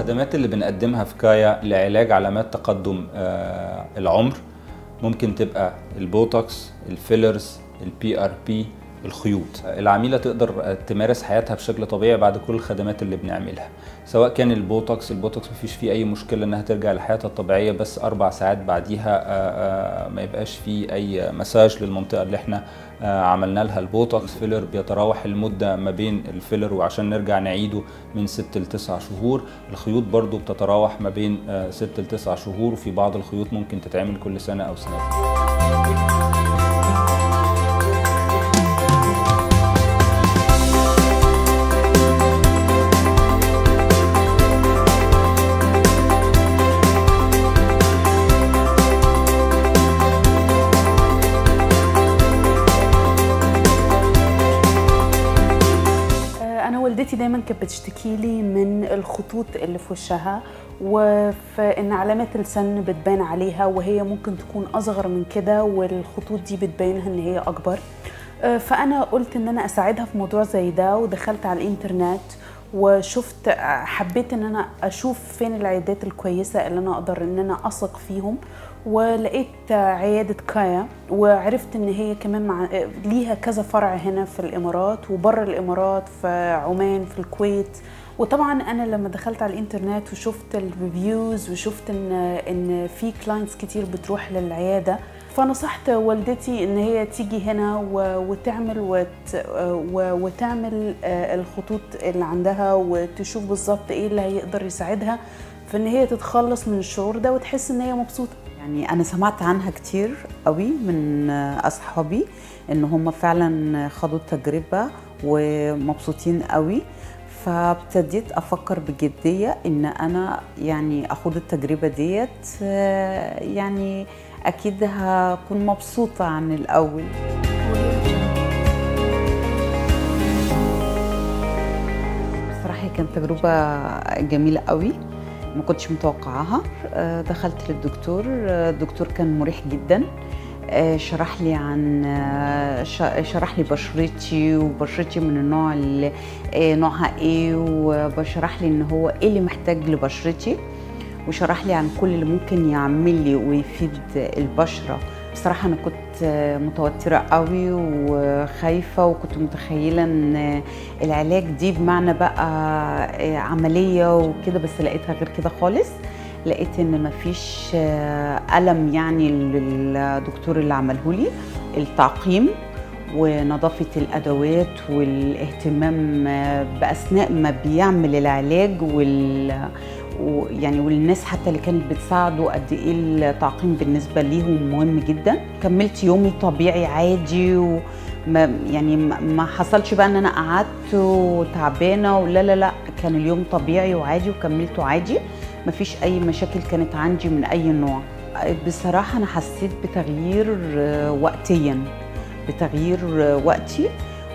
الخدمات اللي بنقدمها في كايا لعلاج علامات تقدم آه، العمر ممكن تبقى البوتوكس الفيلرز البي ار بي الخيوط العميلة تقدر تمارس حياتها بشكل طبيعي بعد كل الخدمات اللي بنعملها سواء كان البوتوكس البوتوكس مفيش فيه أي مشكلة إنها ترجع لحياتها الطبيعية بس أربع ساعات بعديها آه، آه، ما يبقاش فيه أي مساج للمنطقة اللي احنا آه، عملنا لها البوتوكس فيلر بيتراوح المدة ما بين الفيلر وعشان نرجع نعيده من 6 ل 9 شهور الخيوط برضو بتتراوح ما بين 6 ل 9 شهور وفي بعض الخيوط ممكن تتعمل كل سنة أو سنتين آه، انا والدتي دايما كانت بتشتكي لي من الخطوط اللي في وشها وفان علامات السن بتبان عليها وهي ممكن تكون اصغر من كده والخطوط دي بتبينها ان هي اكبر آه، فانا قلت ان انا اساعدها في موضوع زي ده ودخلت على الانترنت وشفت آه، حبيت ان انا اشوف فين العيادات الكويسه اللي انا اقدر ان انا اثق فيهم ولقيت عيادة كايا وعرفت ان هي كمان مع ليها كذا فرع هنا في الامارات وبره الامارات في عمان في الكويت وطبعا انا لما دخلت على الانترنت وشفت الريفيوز وشفت ان ان في كلاينتس كتير بتروح للعياده فنصحت والدتي ان هي تيجي هنا و- وتعمل وت و- وتعمل آه، الخطوط اللي عندها وتشوف بالظبط ايه اللي هيقدر يساعدها في ان هي تتخلص من الشعور ده وتحس ان هي مبسوطه يعني انا سمعت عنها كتير قوي من اصحابي ان هم فعلا خدوا التجربه ومبسوطين قوي فابتديت افكر بجديه ان انا يعني اخد التجربه ديت آه، يعني اكيد هكون مبسوطه عن الاول بصراحه هي كانت تجربه جميله قوي ما كنتش متوقعاها آه، دخلت للدكتور آه، الدكتور كان مريح جدا آه، شرح لي عن آه، ش- شرح لي بشرتي وبشرتي من النوع اللي آه، نوعها ايه وبشرح لي ان هو ايه اللي محتاج لبشرتي وشرح لي عن كل اللي ممكن يعمل لي ويفيد البشره بصراحة أنا كنت آه، متوترة قوي وخايفة وكنت متخيلة إن العلاج دي بمعنى بقى آه، عملية وكده بس لقيتها غير كده خالص لقيت ان مفيش آه، ألم يعني للدكتور اللي عمله لي التعقيم ونظافة الأدوات والاهتمام آه، بأثناء ما بيعمل العلاج وال ويعني والناس حتى اللي كانت بتساعده قد ايه التعقيم بالنسبه ليهم مهم جدا كملت يومي طبيعي عادي وما يعني ما ما حصلش بقى ان انا قعدت وتعبانه ولا لا لا كان اليوم طبيعي وعادي وكملته عادي مفيش اي مشاكل كانت عندي من اي نوع بصراحه انا حسيت بتغيير آه، وقتيا بتغيير آه، وقتي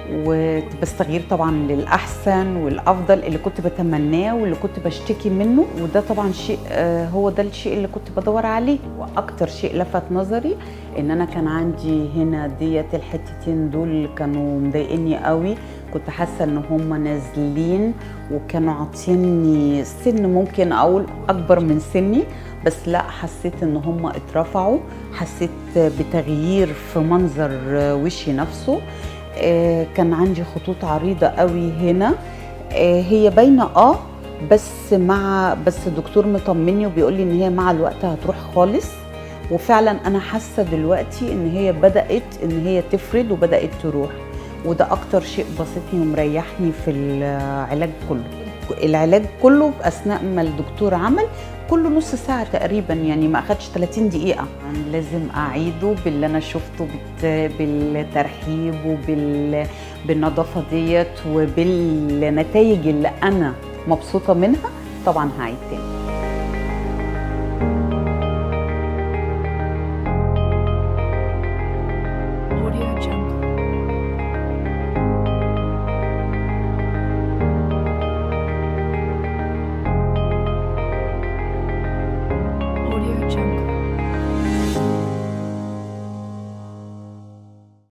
وبس تغيير طبعا للاحسن والافضل اللي كنت بتمناه واللي كنت بشتكي منه وده طبعا شيء آه، هو ده الشيء اللي كنت بدور عليه واكتر شيء لفت نظري ان انا كان عندي هنا ديت الحتتين دول كانوا مضايقني قوي كنت حاسه ان هم نازلين وكانوا عاطيني سن ممكن اقول اكبر من سني بس لا حسيت ان هم اترفعوا حسيت بتغيير في منظر وشي نفسه آه، كان عندي خطوط عريضة قوي هنا آه، هي باينة اه بس مع بس الدكتور مطمني وبيقول لي ان هي مع الوقت هتروح خالص وفعلا انا حاسه دلوقتي ان هي بدات ان هي تفرد وبدات تروح وده اكتر شيء بسطني ومريحني في العلاج كله العلاج كله اثناء ما الدكتور عمل كله نص ساعة تقريبا يعني ما أخدش 30 دقيقة يعني لازم أعيده باللي أنا شفته بت- بالترحيب وبال بالنظافة ديت وبالنتائج اللي أنا مبسوطة منها طبعا هعيد تاني